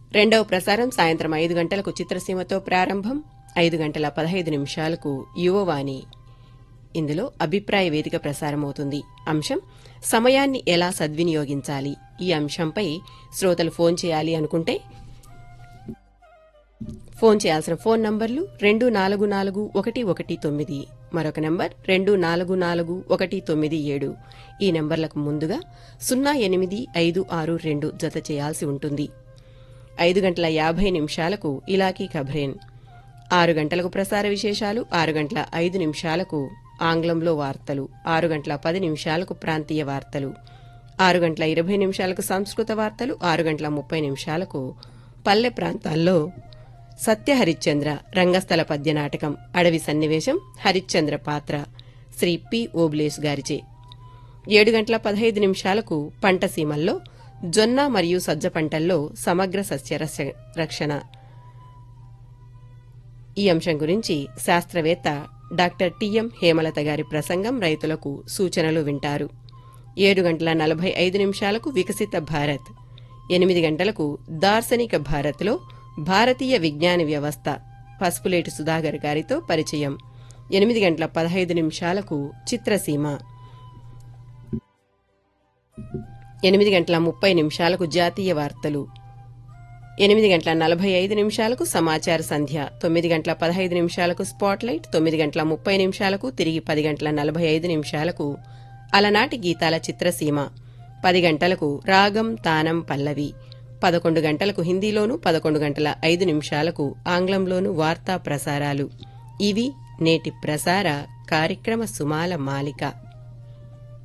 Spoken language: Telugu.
రెండవ ప్రసారం సాయంత్రం ఐదు గంటలకు చిత్రసీమతో ప్రారంభం ఐదు గంటల పదహైదు నిమిషాలకు యువవాణి ఇందులో అభిప్రాయ వేదిక ప్రసారమవుతుంది అంశం సమయాన్ని ఎలా సద్వినియోగించాలి ఈ అంశంపై శ్రోతలు ఫోన్ చేయాలి అనుకుంటే ఫోన్ చేయాల్సిన ఫోన్ నంబర్లు రెండు నాలుగు నాలుగు ఒకటి ఒకటి తొమ్మిది మరొక నంబర్ రెండు నాలుగు నాలుగు ఒకటి తొమ్మిది ఏడు ఈ నంబర్లకు ముందుగా సున్నా ఎనిమిది ఐదు ఆరు రెండు జత చేయాల్సి ఉంటుంది ఐదు గంటల యాభై నిమిషాలకు ఇలాకీ ఖబ్రేన్ ఆరు గంటలకు ప్రసార విశేషాలు ఆరు గంటల ఐదు నిమిషాలకు ఆంగ్లంలో వార్తలు ఆరు గంటల పది నిమిషాలకు ప్రాంతీయ వార్తలు ఆరు గంటల ఇరవై నిమిషాలకు సంస్కృత వార్తలు ఆరు గంటల ముప్పై నిమిషాలకు పల్లె ప్రాంతాల్లో సత్య హరిశ్చంద్ర రంగస్థల పద్య నాటకం అడవి సన్నివేశం హరిశ్చంద్ర పాత్ర శ్రీ పి ఓబ్లేస్ గారిచే ఏడు గంటల పదహైదు నిమిషాలకు పంట సీమల్లో జొన్న మరియు సజ్జ పంటల్లో సమగ్ర సస్య రక్ష- రక్షణ ఈ అంశం గురించి శాస్త్రవేత్త డాక్టర్ టిఎం హేమలత గారి ప్రసంగం రైతులకు సూచనలు వింటారు ఏడు గంటల నలభై ఐదు నిమిషాలకు వికసిత భారత్ ఎనిమిది గంటలకు దార్శనిక భారత్లో భారతీయ విజ్ఞాన వ్యవస్థ పసుపులేటి సుధాకర్ గారితో పరిచయం ఎనిమిది గంటల పదహైదు నిమిషాలకు చిత్రసీమ ఎనిమిది గంటల ముప్పై నిమిషాలకు జాతీయ వార్తలు ఎనిమిది గంటల నలభై ఐదు నిమిషాలకు సమాచార సంధ్య తొమ్మిది గంటల పదహైదు నిమిషాలకు స్పాట్లైట్ తొమ్మిది గంటల ముప్పై నిమిషాలకు తిరిగి పది గంటల నలభై ఐదు నిమిషాలకు అలనాటి గీతాల చిత్రసీమ పది గంటలకు రాగం తానం పల్లవి పదకొండు గంటలకు హిందీలోను పదకొండు గంటల ఐదు నిమిషాలకు ఆంగ్లంలోను వార్తా ప్రసారాలు ఇవి నేటి ప్రసార కార్యక్రమ సుమాల మాలిక